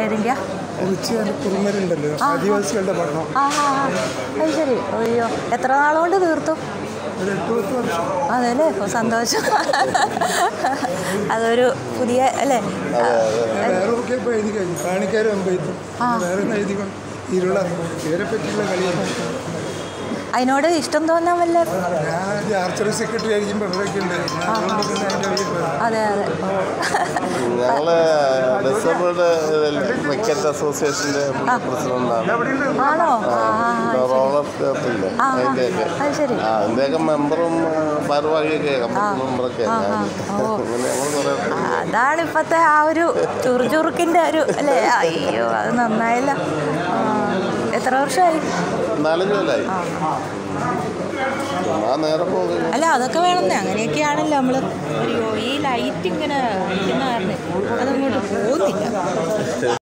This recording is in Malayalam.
ഏതിൻ്റെയാ കുറിച്ച് കുറുമരുണ്ടല്ലോ ആദിവാസികളുടെ പഠനം ആ ആ ആ അത് ശരി അയ്യോ എത്ര നാളുകൊണ്ട് തീർത്തു ഒരു എട്ട് പത്ത് വർഷം അതെല്ലേ ഓ, സന്തോഷം അതൊരു പുതിയ അല്ലേ ഞാൻ വേറെ ഒക്കെ ഇപ്പോൾ എഴുതി കഴിഞ്ഞു കാണിക്കാരും അമ്പയത്തും വേറെ ഒന്ന് എഴുതി കൊണ്ട് ഇരുള ഇവരെ പറ്റിയുള്ള കളിയാണ് അതിനോട് ഇഷ്ടം തോന്നാൻ വല്ല ഞാൻ ആദ്യം ആർച്ചറി സെക്രട്ടറി ആയിരിക്കുമ്പോൾ ഇവിടെയൊക്കെ ഉണ്ട് ഞാൻ അതുകൊണ്ട് പിന്നെ അതിൻ്റെ വഴിയിൽ പോയത് അതെ അതെ ഞങ്ങള് ഡിസബിൾഡ് ക്രിക്കറ്റ് അസോസിയേഷന്റെ പ്രസിഡന്റാണ് ആണോ ആ ആ, ആ റോളർ ക്ലബില്ലേ ആ, ആ. അതിന്റെയൊക്കെ അത് ശരി ആ അതിന്റെയൊക്കെ മെമ്പറും ഭാരവാഹിയൊക്കെ മെമ്പറൊക്കെ ആ, ഞാൻ ആ. ഓ. അങ്ങനെ ഞങ്ങൾ കുറെ അതാണ് ഇപ്പോഴത്തെ ആ ഒരു ചുറുചുറുക്കിൻ്റെ ഒരു അല്ലേ അയ്യോ അത് നന്നായില്ല ആ, എത്ര വർഷമായി നാലഞ്ച് കൊല്ലായി ആ നേരം പോകും അല്ല അതൊക്കെ വേണമെന്നേ അങ്ങനെയൊക്കെയാണല്ലോ നമ്മൾ അയ്യോ ഈ ലൈറ്റ് ഇങ്ങനെ ഇരിക്കുന്ന കാരണം അതങ്ങോട്ട് പോകുന്നില്ല